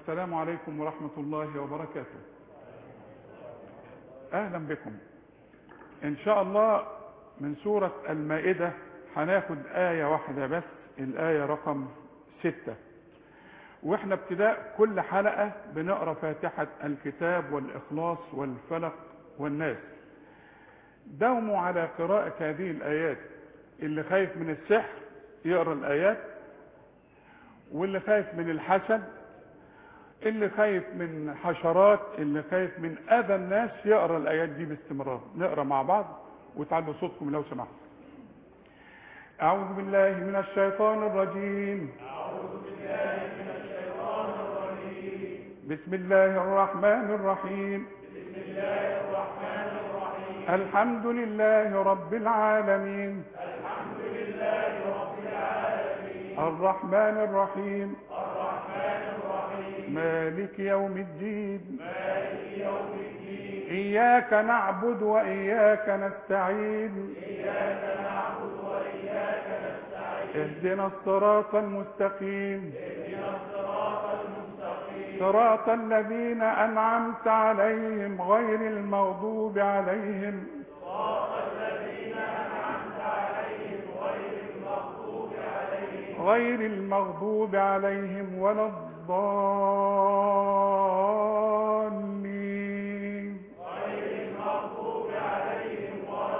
السلام عليكم ورحمة الله وبركاته أهلا بكم إن شاء الله من سورة المائدة هناخد آية واحدة بس الآية رقم ستة واحنا ابتداء كل حلقة بنقرأ فاتحة الكتاب والإخلاص والفلق والناس داوموا على قراءة هذه الآيات اللي خايف من السحر يقرأ الآيات واللي خايف من الحسد اللي خايف من حشرات اللي خايف من اذى الناس يقرا الايات دي باستمرار نقرا مع بعض وتعلوا صوتكم لو سمحتوا اعوذ بالله من الشيطان الرجيم أعوذ بالله من الشيطان الرجيم بسم الله الرحمن الرحيم بسم الله الرحمن الرحيم الحمد لله رب العالمين الحمد لله رب العالمين الرحمن الرحيم الرحمن الرحيم مالك يوم الدين مالك يوم الدين إياك نعبد وإياك نستعين إياك نعبد وإياك نستعين اهدنا الصراط المستقيم اهدنا الصراط المستقيم صراط الذين أنعمت عليهم غير المغضوب عليهم صراط الذين أنعمت عليهم غير المغضوب عليهم غير المغضوب عليهم ولا الضالين غير المغضوب عليهم ولا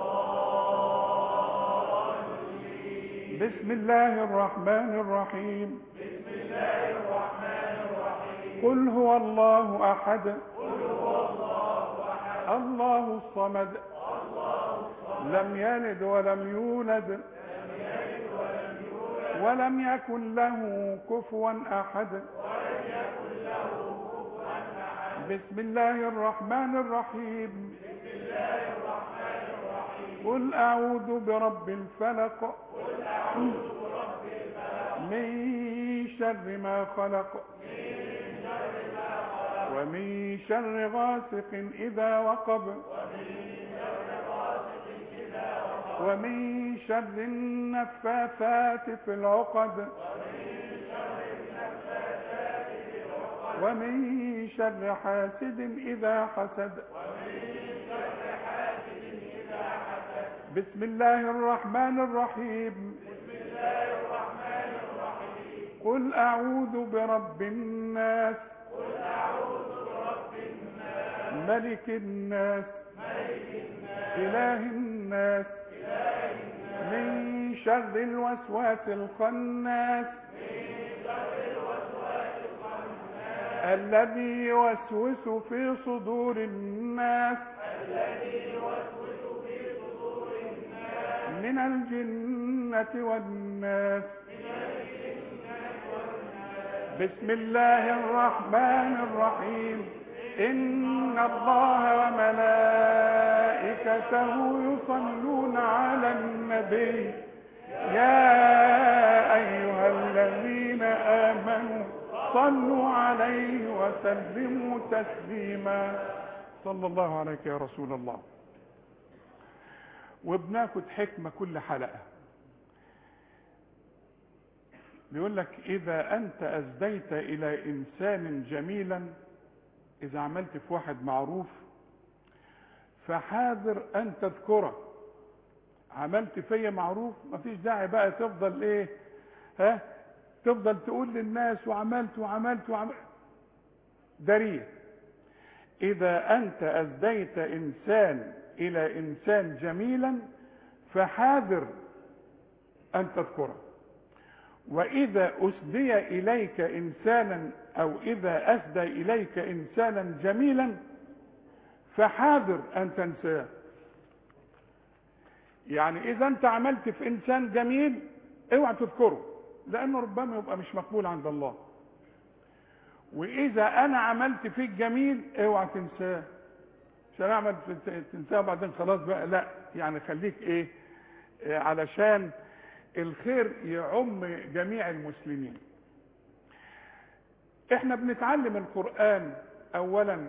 الضالين بسم الله الرحمن الرحيم بسم الله الرحمن الرحيم قل هو الله أحد قل هو الله أحد الله الصمد الله الصمد لم يلد ولم يولد لم يلد ولم يولد ولم يكن له كفوا أحد ولم يكن له كفوا أحد بسم الله الرحمن الرحيم بسم الله الرحمن الرحيم قل أعوذ برب الفلق قل أعوذ برب الفلق من شر ما خلق من شر ما خلق ومن شر غاسق إذا وقب ومن شر غاسق إذا وقب ومن شر النفاثات في العقد ومن شر النفاثات في العقد ومن شر حاسد إذا حسد ومن شر حاسد إذا حسد بسم الله الرحمن الرحيم بسم الله الرحمن الرحيم قل أعوذ برب الناس قل أعوذ برب الناس ملك الناس ملك الناس إله الناس إله الناس من شر الوسواس الخناس من شر الوسواس الخناس الذي يوسوس في صدور الناس الذي يوسوس في صدور الناس من الجنة والناس من الجنة والناس بسم الله الرحمن الرحيم إن الله وملائكته يصلون على النبي يا أيها الذين آمنوا صلوا عليه وسلموا تسليما صلى الله عليك يا رسول الله وبناخد حكمة كل حلقة بيقول لك إذا أنت أسديت إلى إنسان جميلا إذا عملت في واحد معروف فحاذر أن تذكره عملت فيا معروف مفيش داعي بقى تفضل إيه ها تفضل تقول للناس وعملت وعملت وعملت دريه إذا أنت أسديت إنسان إلى إنسان جميلا فحاذر أن تذكره وإذا أسدي إليك إنسانا أو إذا أسدى إليك إنسانا جميلا فحاذر أن تنساه يعني إذا أنت عملت في إنسان جميل اوعى تذكره لأنه ربما يبقى مش مقبول عند الله وإذا أنا عملت فيك جميل اوعى تنساه مش هنعمل تنساه بعدين خلاص بقى لا يعني خليك إيه إيه علشان الخير يعم جميع المسلمين احنا بنتعلم القرآن اولا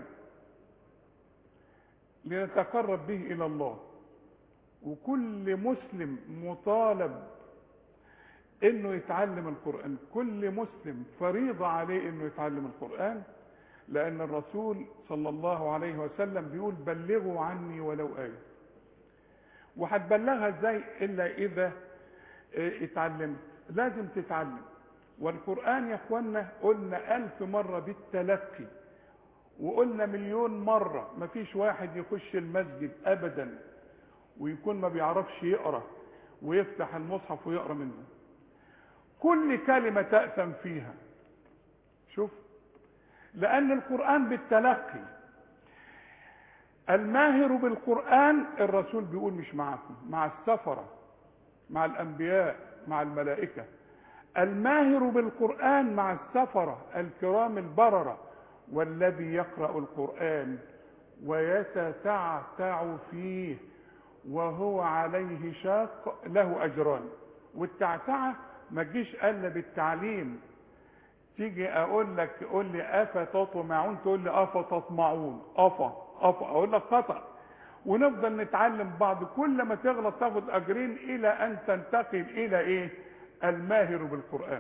لنتقرب به الى الله وكل مسلم مطالب انه يتعلم القرآن كل مسلم فريضة عليه انه يتعلم القرآن لان الرسول صلى الله عليه وسلم بيقول بلغوا عني ولو آية وهتبلغها ازاي الا اذا اه، اتعلمت لازم تتعلم والقرآن يا اخوانا قلنا الف مرة بالتلقي وقلنا مليون مرة مفيش واحد يخش المسجد ابدا ويكون ما بيعرفش يقرأ ويفتح المصحف ويقرأ منه كل كلمة تأثم فيها شوف لأن القرآن بالتلقي الماهر بالقرآن الرسول بيقول مش معكم مع السفرة مع الأنبياء مع الملائكة الماهر بالقرآن مع السفرة الكرام البررة والذي يقرأ القرآن ويتتعتع فيه وهو عليه شاق له أجران والتعتعة ما تجيش الا بالتعليم تيجي اقول لك قول لي افتطمعون تقول لي افتطمعون افا افا اقول لك خطا ونفضل نتعلم بعض كل ما تغلط تاخد اجرين الى ان تنتقل الى ايه الماهر بالقران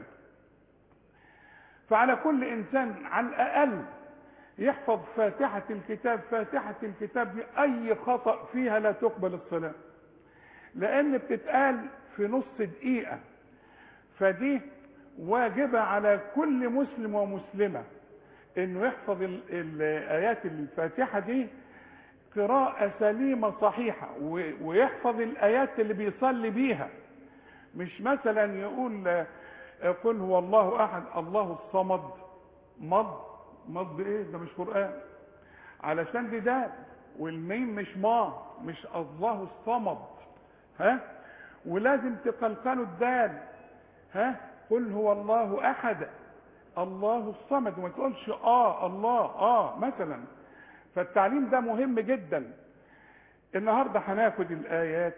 فعلى كل انسان على الاقل يحفظ فاتحه الكتاب فاتحه الكتاب دي اي خطا فيها لا تقبل الصلاه لان بتتقال في نص دقيقه فدي واجبة على كل مسلم ومسلمة انه يحفظ ال- الايات الفاتحة دي قراءة سليمة صحيحة و- ويحفظ الايات اللي بيصلي بيها مش مثلا يقول آه، قل هو الله احد الله الصمد مض مض ايه ده مش قرآن علشان دي ده والميم مش ما مش الله الصمد ها ولازم تقلقلوا الدال ها قل هو الله احد الله الصمد وما تقولش اه الله اه مثلا فالتعليم ده مهم جدا النهارده هناخد الايات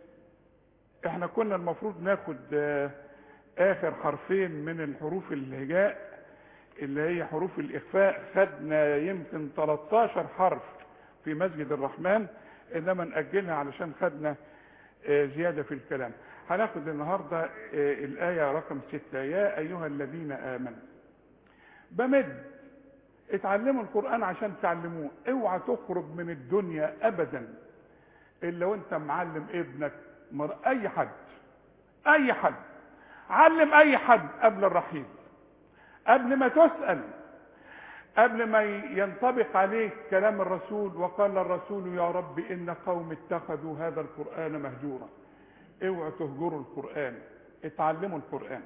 احنا كنا المفروض ناخد آه، اخر حرفين من الحروف الهجاء اللي هي حروف الاخفاء خدنا يمكن 13 حرف في مسجد الرحمن انما ناجلها علشان خدنا آه، زياده في الكلام هناخد النهارده آه، الايه رقم ستة يا ايها الذين امنوا بمد اتعلموا القران عشان تعلموه اوعى تخرج من الدنيا ابدا الا وانت معلم ابنك مر... اي حد اي حد علم اي حد قبل الرحيل قبل ما تسال قبل ما ينطبق عليك كلام الرسول وقال الرسول يا رب ان قوم اتخذوا هذا القران مهجورا اوعوا تهجروا القران اتعلموا القران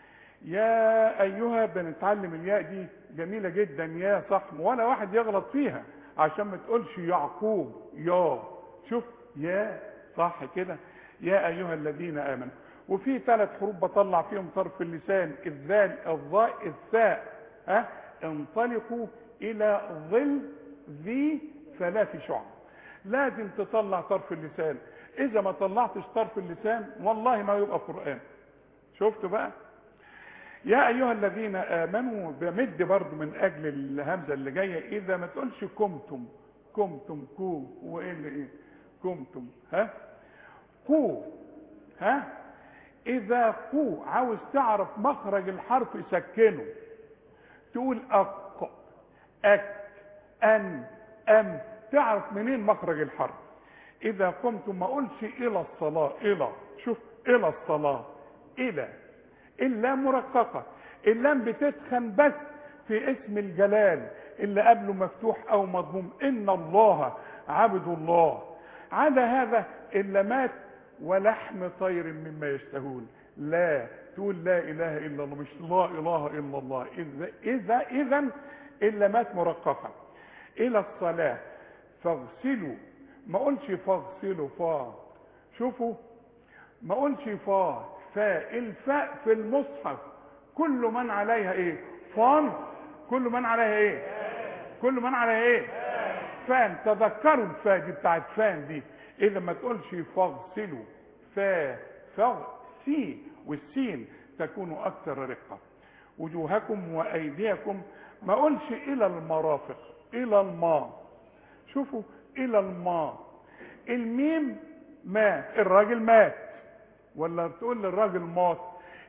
يا ايها بنتعلم الياء دي جميله جدا يا صح ولا واحد يغلط فيها عشان ما تقولش يعقوب يا شوف يا صح كده يا ايها الذين امنوا وفي ثلاث حروف بطلع فيهم طرف اللسان الذال الظاء الثاء ها انطلقوا الى ظل ذي ثلاث شعب لازم تطلع طرف اللسان اذا ما طلعتش طرف اللسان والله ما يبقى قران شفتوا بقى يا ايها الذين امنوا بمد برضو من اجل الهمزه اللي جايه اذا ما تقولش كمتم كمتم كو وايه اللي ايه كمتم ها قو ها اذا قو عاوز تعرف مخرج الحرف سكنه تقول اق اك ان ام تعرف منين مخرج الحرف اذا قمتم ما اقولش الى الصلاه الى شوف الى الصلاه الى اللام مرققه اللام بتتخن بس في اسم الجلال اللي قبله مفتوح او مضموم ان الله عبد الله عدا هذا اللامات ولحم طير مما يشتهون لا تقول لا اله الا الله مش لا اله الا الله اذا اذا اذا اللامات مرققه الى الصلاه فاغسلوا ما اقولش فاغسلوا فا شوفوا ما اقولش فا فاء الفاء في المصحف كل من عليها ايه فان كل من عليها ايه كل من عليها ايه فان تذكروا الفاء دي بتاعت فان دي اذا ما تقولش فاغسلوا فا فاغسي والسين تكون اكثر رقه وجوهكم وايديكم ما اقولش الى المرافق الى الماء شوفوا الى الماء الميم ما الراجل مات ولا تقول للراجل مات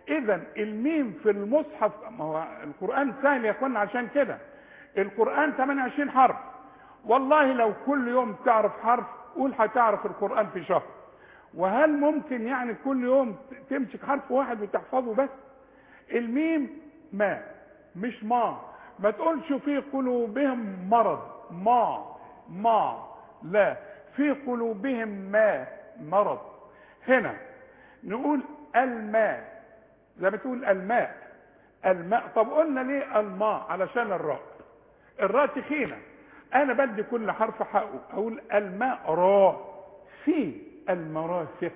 اذا الميم في المصحف ما هو القران سهل يا اخوانا عشان كده القران 28 حرف والله لو كل يوم تعرف حرف قول هتعرف القران في شهر وهل ممكن يعني كل يوم تمسك حرف واحد وتحفظه بس الميم ما مش ما ما تقولش في قلوبهم مرض ما ما لا في قلوبهم ما مرض هنا نقول الماء زي ما تقول الماء الماء طب قلنا ليه الماء علشان الراء الراء تخينة انا بدي كل حرف حقه اقول الماء راء في المرافق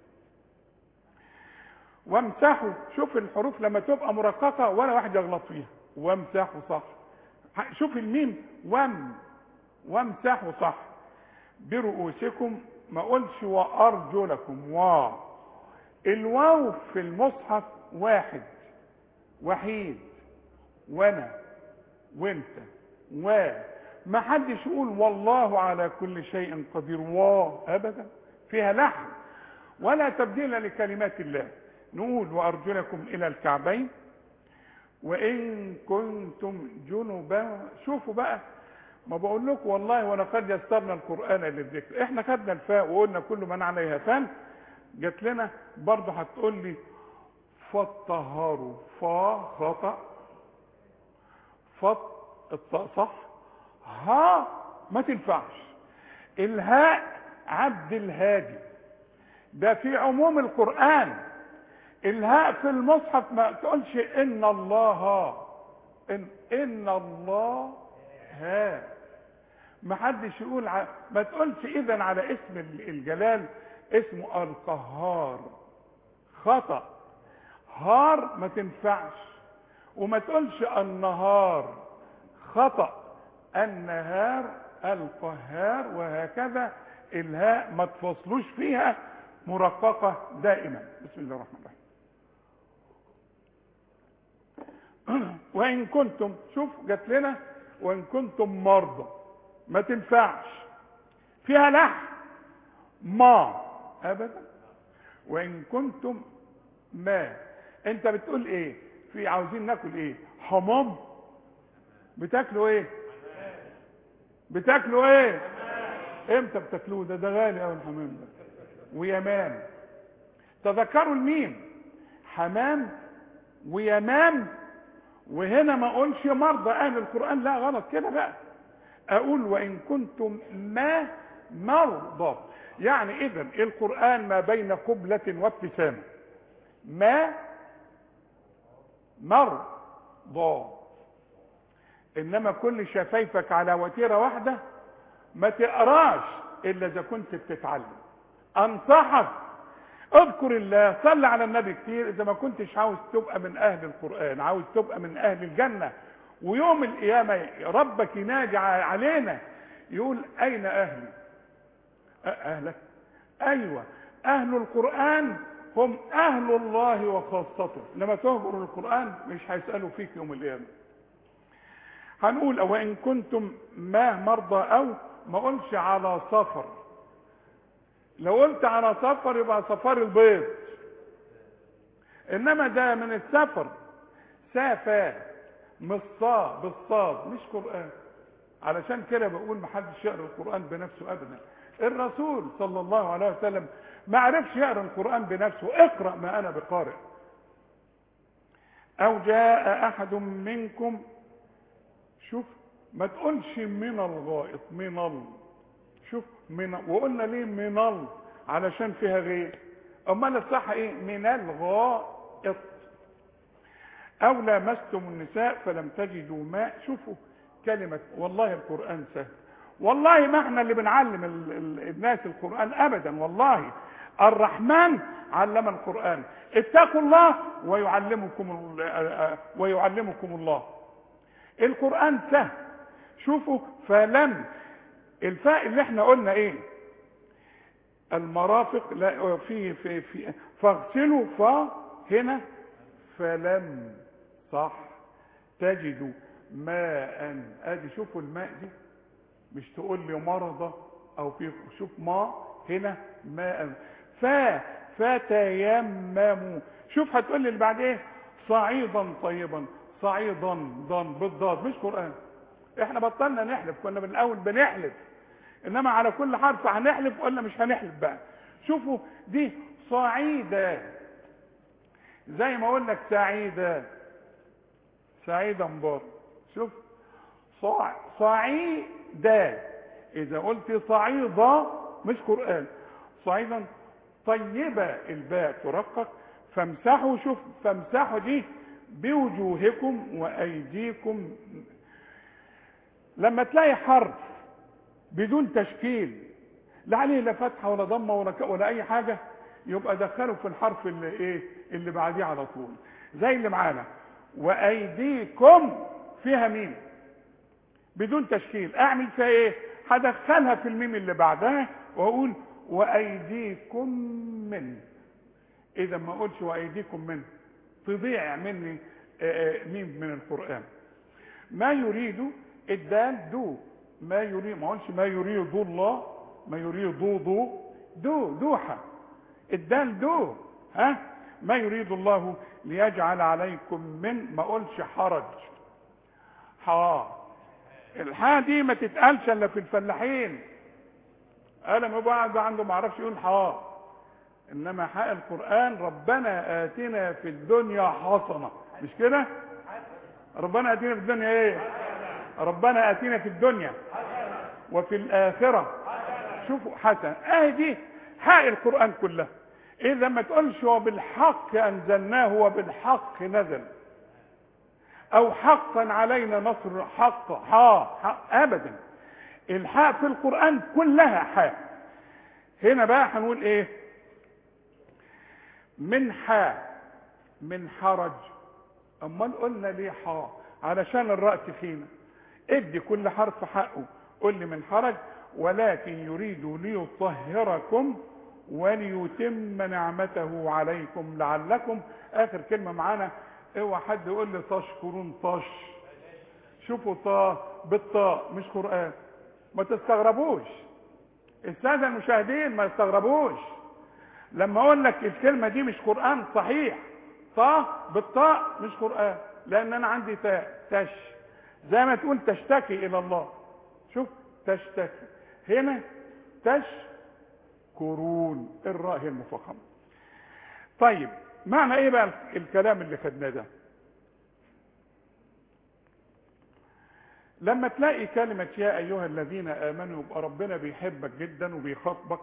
وامسحوا شوف الحروف لما تبقى مرققة ولا واحد يغلط فيها وامسحوا صح شوف الميم وام وامسحوا صح برؤوسكم ما قلش وارجلكم وا الواو في المصحف واحد وحيد وانا وانت و ما حدش يقول والله على كل شيء قدير وا ابدا فيها لحن ولا تبديل لكلمات الله نقول وارجلكم الى الكعبين وان كنتم جنبا شوفوا بقى ما بقول لكم والله ولقد يسرنا القران للذكر احنا خدنا الفاء وقلنا كل من عليها فان جات لنا برضه هتقول لي فالطهار فا خطا فط الطاء صح ها ما تنفعش الهاء عبد الهادي ده في عموم القرآن الهاء في المصحف ما تقولش ان الله ان, إن الله ها ما حدش يقول ع... ما تقولش اذا على اسم الجلال اسمه القهار خطأ هار ما تنفعش وما تقولش النهار خطأ النهار القهار وهكذا الهاء ما تفصلوش فيها مرققة دائما بسم الله الرحمن الرحيم وإن كنتم شوف جات لنا وإن كنتم مرضى ما تنفعش فيها لحن ما أبدا وإن كنتم ما أنت بتقول إيه في عاوزين ناكل إيه حمام بتاكلوا إيه بتاكلوا إيه امتى بتاكلوه ده ده غالي قوي الحمام ده ويمام تذكروا الميم حمام ويمام وهنا ما اقولش مرضى اهل القران لا غلط كده بقى اقول وان كنتم ما مرضى يعني اذا القران ما بين قبله وابتسامه ما مرضى انما كل شفايفك على وتيره واحده ما تقراش الا اذا كنت بتتعلم انصحك اذكر الله صل على النبي كتير اذا ما كنتش عاوز تبقى من اهل القران عاوز تبقى من اهل الجنه ويوم القيامه ربك ينادي علينا يقول اين اهلي اهلك ايوه اهل القران هم اهل الله وخاصته لما تهجر القران مش هيسالوا فيك يوم القيامه هنقول او ان كنتم ما مرضى او ما قلش على سفر لو قلت على سفر يبقى سفر البيض انما ده من السفر سافا مصا بالصاد مش قران علشان كده بقول محدش يقرا القران بنفسه ابدا الرسول صلى الله عليه وسلم ما عرفش يقرا القران بنفسه اقرا ما انا بقارئ او جاء احد منكم شوف ما تقولش من الغائط من ال شوف من وقلنا ليه من ال علشان فيها غير امال الصح ايه من الغائط او لامستم النساء فلم تجدوا ماء شوفوا كلمة والله القرآن سهل والله ما احنا اللي بنعلم ال ال الناس القرآن ابدا والله الرحمن علم القرآن اتقوا الله ويعلمكم ويعلمكم الله القرآن سهل شوفوا فلم الفاء اللي احنا قلنا ايه المرافق لا في في في فاغسلوا فا هنا فلم صح تجدوا ماء ادي شوفوا الماء دي مش تقول لي مرضى او في شوف ما هنا ماء فا فتيمموا شوف هتقول لي اللي بعد ايه صعيدا طيبا صعيدا ضن بالضاد مش قران احنا بطلنا نحلف كنا من الاول بنحلف انما على كل حرف هنحلف ولا مش هنحلف بقى شوفوا دي صعيدا زي ما اقول لك سعيدا سعيدا برضه شوف صع... صعيدا اذا قلت صعيدا مش قران صعيدا طيبه الباء ترقق فامسحوا شوف فامسحوا دي بوجوهكم وايديكم لما تلاقي حرف بدون تشكيل لا عليه لا فتحه ولا ضمه ولا ك... ولا اي حاجه يبقى دخله في الحرف اللي ايه اللي بعديه على طول زي اللي معانا وايديكم فيها ميم بدون تشكيل اعمل فيها ايه هدخلها في الميم اللي بعدها واقول وايديكم من اذا ما اقولش وايديكم من تضيع مني ميم من القران ما يريد الدال دو ما يريد ما اقولش ما يريد الله ما يريد دو دو دو دوحه الدال دو ها ما يريد الله ليجعل عليكم من ما اقولش حرج ها الحاء دي ما تتقالش الا في الفلاحين انا ما بعد عنده ما اعرفش يقول حاء انما حاء القران ربنا اتنا في الدنيا حسنه مش كده ربنا اتينا في الدنيا ايه ربنا اتينا في الدنيا وفي الاخره شوفوا حسن اهي دي حاء القران كلها اذا ما تقولش وبالحق انزلناه وبالحق نزل او حقا علينا نصر حق حاء حق ابدا الحاء في القران كلها حاء هنا بقى هنقول ايه من حاء من حرج امال قلنا ليه حاء علشان الراء تخينه ادي كل حرف حقه قل لي من حرج ولكن يريد ليطهركم وليتم نعمته عليكم لعلكم اخر كلمه معانا اوعى حد يقول لي تشكرون طش شوفوا طا بالطاء مش قران ما تستغربوش الساده المشاهدين ما يستغربوش لما اقول لك الكلمه دي مش قران صحيح طا بالطاء مش قران لان انا عندي تاء تش زي ما تقول تشتكي الى الله شوف تشتكي هنا تشكرون الراء هي المفخمه طيب معنى ايه بقى الكلام اللي خدناه ده لما تلاقي كلمة يا أيها الذين آمنوا يبقى ربنا بيحبك جدا وبيخاطبك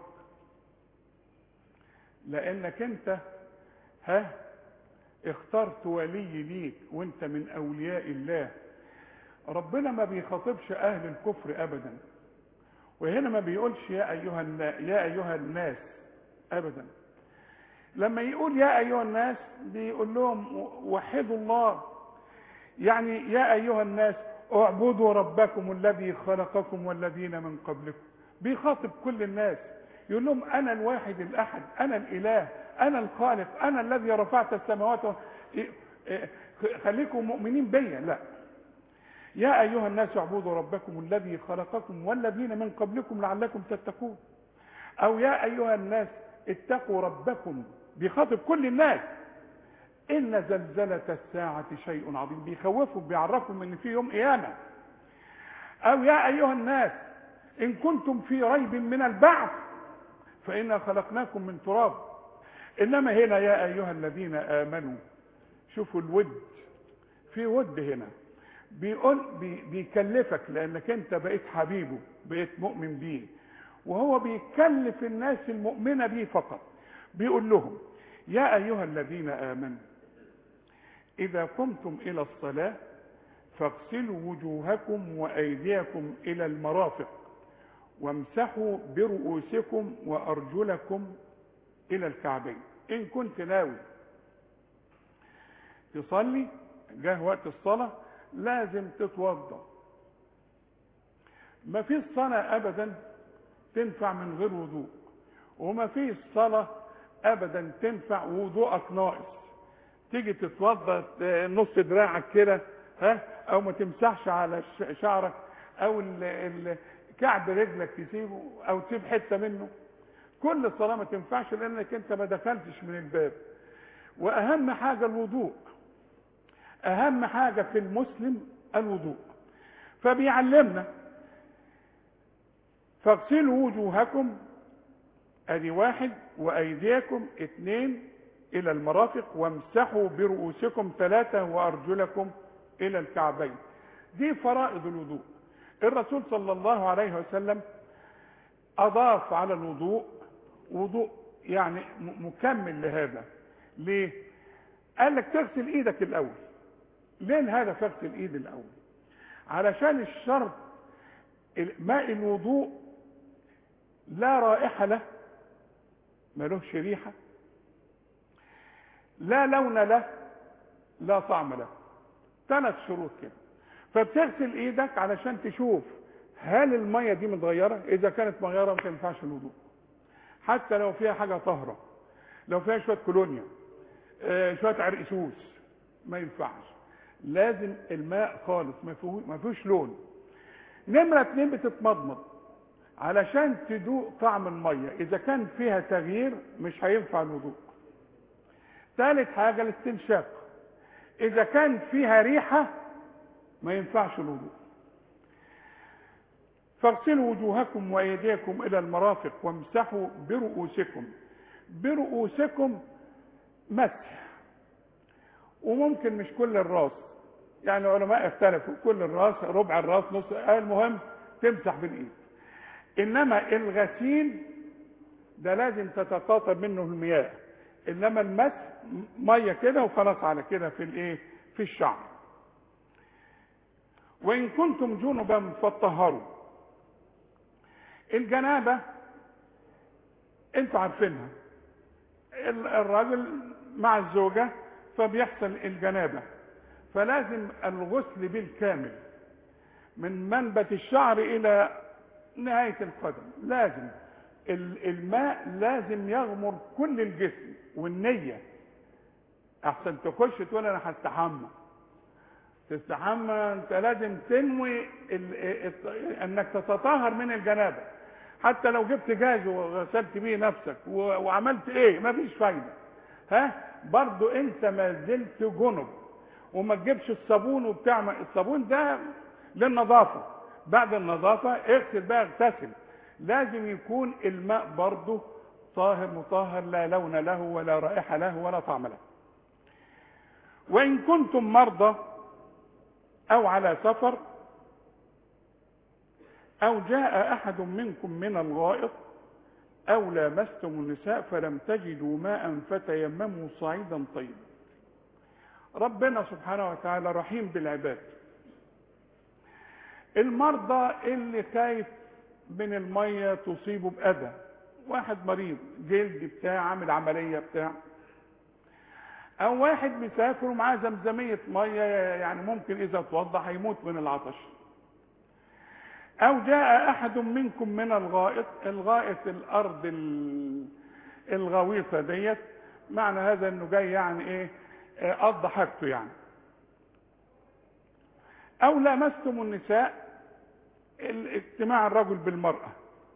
لأنك أنت ها اخترت ولي ليك وأنت من أولياء الله ربنا ما بيخاطبش أهل الكفر أبدا وهنا ما بيقولش يا أيها يا أيها الناس أبدا لما يقول يا أيها الناس بيقول لهم وحدوا الله يعني يا أيها الناس اعبدوا ربكم الذي خلقكم والذين من قبلكم بيخاطب كل الناس يقول لهم انا الواحد الاحد انا الاله انا الخالق انا الذي رفعت السماوات و... خليكم مؤمنين بيا لا يا ايها الناس اعبدوا ربكم الذي خلقكم والذين من قبلكم لعلكم تتقون او يا ايها الناس اتقوا ربكم بيخاطب كل الناس ان زلزلة الساعة شيء عظيم بيخوفهم بيعرفهم ان في يوم قيامة او يا ايها الناس ان كنتم في ريب من البعث فانا خلقناكم من تراب انما هنا يا ايها الذين امنوا شوفوا الود في ود هنا بيقول بي بيكلفك لانك انت بقيت حبيبه بقيت مؤمن بيه وهو بيكلف الناس المؤمنة بيه فقط بيقول لهم يا ايها الذين امنوا اذا قمتم الى الصلاه فاغسلوا وجوهكم وايديكم الى المرافق وامسحوا برؤوسكم وارجلكم الى الكعبين ان كنت ناوي تصلي جه وقت الصلاه لازم تتوضا ما فيش صلاه ابدا تنفع من غير وضوء وما فيش صلاه ابدا تنفع وضوءك ناقص تيجي تتوضا نص دراعك كده ها او ما تمسحش على شعرك او ال ال كعب رجلك تسيبه او تسيب حته منه كل الصلاه ما تنفعش لانك انت ما دخلتش من الباب واهم حاجه الوضوء اهم حاجه في المسلم الوضوء فبيعلمنا فاغسلوا وجوهكم ادي واحد وايديكم اثنين الى المرافق وامسحوا برؤوسكم ثلاثة وارجلكم الى الكعبين دي فرائض الوضوء الرسول صلى الله عليه وسلم اضاف على الوضوء وضوء يعني مكمل لهذا ليه قال لك تغسل ايدك الاول ليه الهدف اغسل ايد الاول علشان الشرط ماء الوضوء لا رائحه له ملوش ريحه لا لون له لا طعم له ثلاث شروط كده فبتغسل ايدك علشان تشوف هل الميه دي متغيره اذا كانت متغيره ما تنفعش الوضوء حتى لو فيها حاجه طاهره لو فيها شويه كولونيا آه شويه عرقسوس ما ينفعش لازم الماء خالص ما فيهوش لون نمره اتنين بتتمضمض علشان تدوق طعم الميه اذا كان فيها تغيير مش هينفع الوضوء ثالث حاجه الاستنشاق اذا كان فيها ريحه ما ينفعش الوضوء فاغسلوا وجوهكم وايديكم الى المرافق وامسحوا برؤوسكم برؤوسكم مسح وممكن مش كل الراس يعني العلماء اختلفوا كل الراس ربع الراس نص المهم تمسح بالايد انما الغسيل ده لازم تتقاطر منه المياه انما المسح ميه كده وخلاص على كده في الايه في الشعر وان كنتم جنبا فطهروا الجنابه انتوا عارفينها الراجل مع الزوجه فبيحصل الجنابه فلازم الغسل بالكامل من منبت الشعر الى نهايه القدم لازم الماء لازم يغمر كل الجسم والنيه احسن تخش تقول انا هستحمى تستحمى انت لازم تنوي ال... ال... انك تتطهر من الجنابه حتى لو جبت جاز وغسلت بيه نفسك و... وعملت ايه مفيش فايده ها برضو انت ما زلت جنب وما تجيبش الصابون وبتعمل الصابون ده للنظافه بعد النظافه اغسل بقى اغتسل لازم يكون الماء برضه طاهر مطهر لا لون له ولا رائحه له ولا طعم له وان كنتم مرضى او على سفر او جاء احد منكم من الغائط او لامستم النساء فلم تجدوا ماء فتيمموا صعيدا طيبا ربنا سبحانه وتعالى رحيم بالعباد المرضى اللي خايف من الميه تصيبه باذى واحد مريض جلد بتاع عامل عمليه بتاع او واحد مسافر ومعاه زمزميه ميه يعني ممكن اذا توضى هيموت من العطش او جاء احد منكم من الغائط الغائط الارض الغويطه ديت معنى هذا انه جاي يعني ايه قضى حاجته يعني او لامستم النساء اجتماع الرجل بالمراه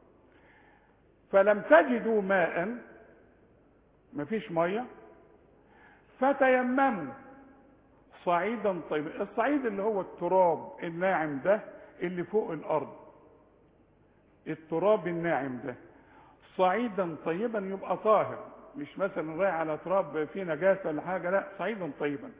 فلم تجدوا ماء مفيش ميه فتيمموا صعيدا طيبا الصعيد اللي هو التراب الناعم ده اللي فوق الارض التراب الناعم ده صعيدا طيبا يبقى طاهر مش مثلا رايح على تراب فيه نجاسه ولا حاجه لا صعيدا طيبا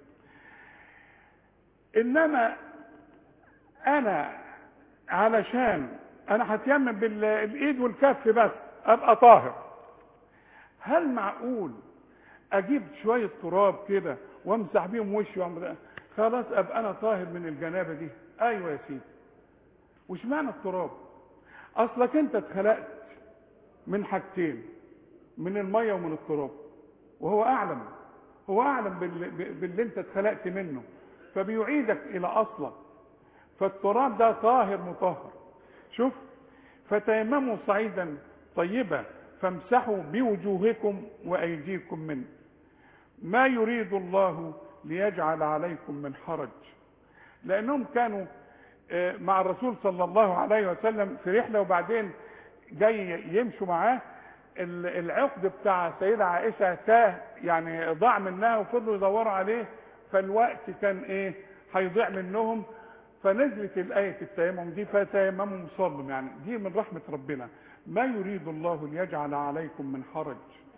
انما انا علشان انا هتيمم بالايد والكف بس ابقى طاهر هل معقول اجيب شويه تراب كده وامسح بيهم وشي وأعمل خلاص ابقى انا طاهر من الجنابه دي ايوه يا سيدي وش معنى التراب اصلك انت اتخلقت من حاجتين من الميه ومن التراب وهو اعلم هو اعلم باللي, باللي انت اتخلقت منه فبيعيدك الى اصلك فالتراب ده طاهر مطهر شوف فتيمموا صعيدا طيبا فامسحوا بوجوهكم وايديكم منه ما يريد الله ليجعل عليكم من حرج لانهم كانوا مع الرسول صلى الله عليه وسلم في رحله وبعدين جاي يمشوا معاه ال- العقد بتاع سيدة عائشة تاه يعني ضاع منها وفضلوا يدوروا عليه فالوقت كان ايه هيضيع منهم فنزلت الآية التيمم دي فتيمموا صلوا يعني دي من رحمة ربنا ما يريد الله ليجعل عليكم من حرج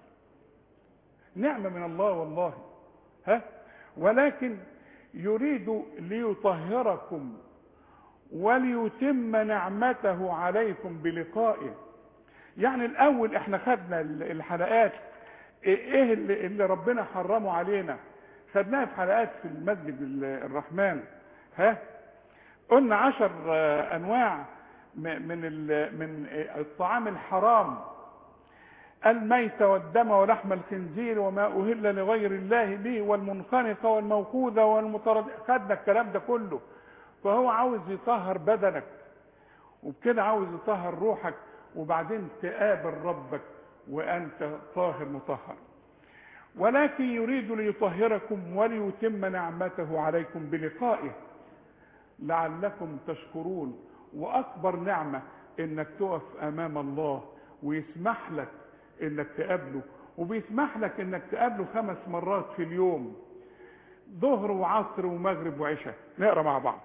نعمة من الله والله ها ولكن يريد ليطهركم وليتم نعمته عليكم بلقائه يعني الاول احنا خدنا ال- الحلقات ايه اللي, اللي ربنا حرمه علينا خدناها في حلقات في المسجد ال- الرحمن ها قلنا عشر آه، انواع م- من ال- من آه، الطعام الحرام الميت والدم ولحم الخنزير وما أهل لغير الله به والمنخنقة والموقوذة والمترد خدنا الكلام ده كله فهو عاوز يطهر بدنك وبكده عاوز يطهر روحك وبعدين تقابل ربك وأنت طاهر مطهر ولكن يريد ليطهركم وليتم نعمته عليكم بلقائه لعلكم تشكرون وأكبر نعمة إنك تقف أمام الله ويسمح لك انك تقابله وبيسمح لك انك تقابله خمس مرات في اليوم ظهر وعصر ومغرب وعشاء نقرا مع بعض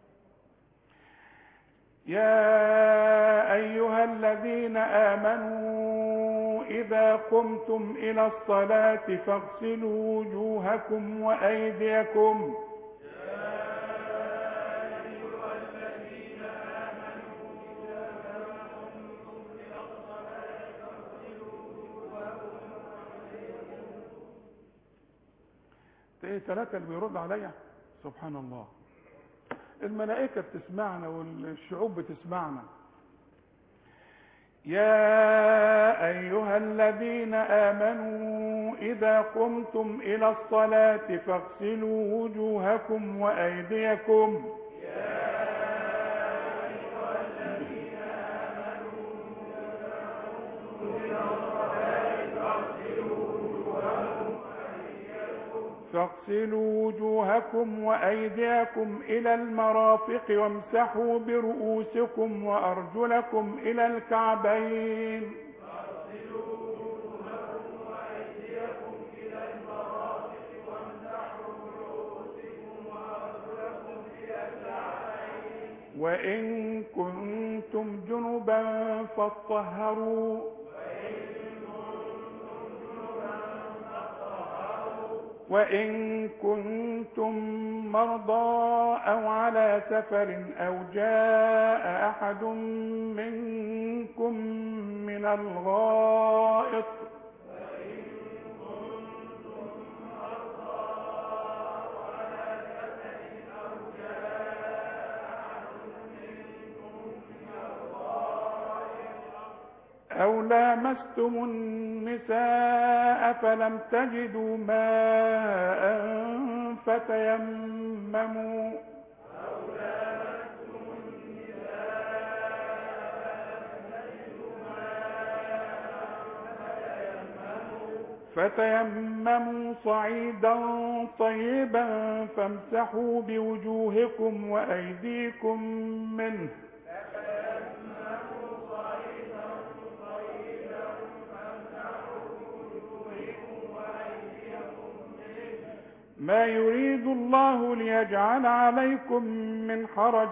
يا ايها الذين امنوا اذا قمتم الى الصلاه فاغسلوا وجوهكم وايديكم ايه ثلاثة اللي بيرد عليا سبحان الله الملائكة بتسمعنا والشعوب بتسمعنا يا أيها الذين آمنوا إذا قمتم إلى الصلاة فاغسلوا وجوهكم وأيديكم فاغسلوا وجوهكم وأيديكم إلى المرافق وامسحوا برؤوسكم وأرجلكم إلى الكعبين وإن كنتم جنبا فاطهروا وإن كنتم مرضى أو على سفر أو جاء أحد منكم من الغائط أو لامستم النساء فلم تجدوا ماء فتيمموا فتيمموا صعيدا طيبا فامسحوا بوجوهكم وأيديكم منه ما يريد الله ليجعل عليكم من حرج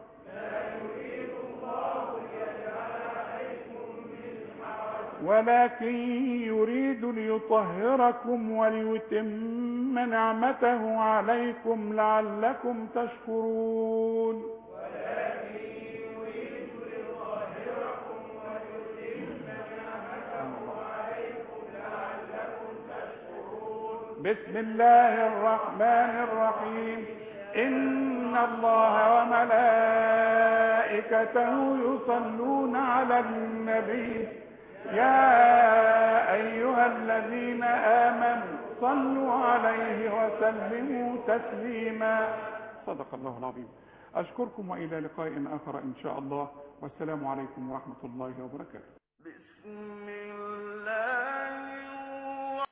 ولكن يريد ليطهركم وليتم نعمته عليكم لعلكم تشكرون بسم الله الرحمن الرحيم إن الله وملائكته يصلون على النبي يا أيها الذين آمنوا صلوا عليه وسلموا تسليما صدق الله العظيم أشكركم وإلى لقاء آخر إن شاء الله والسلام عليكم ورحمة الله وبركاته بسم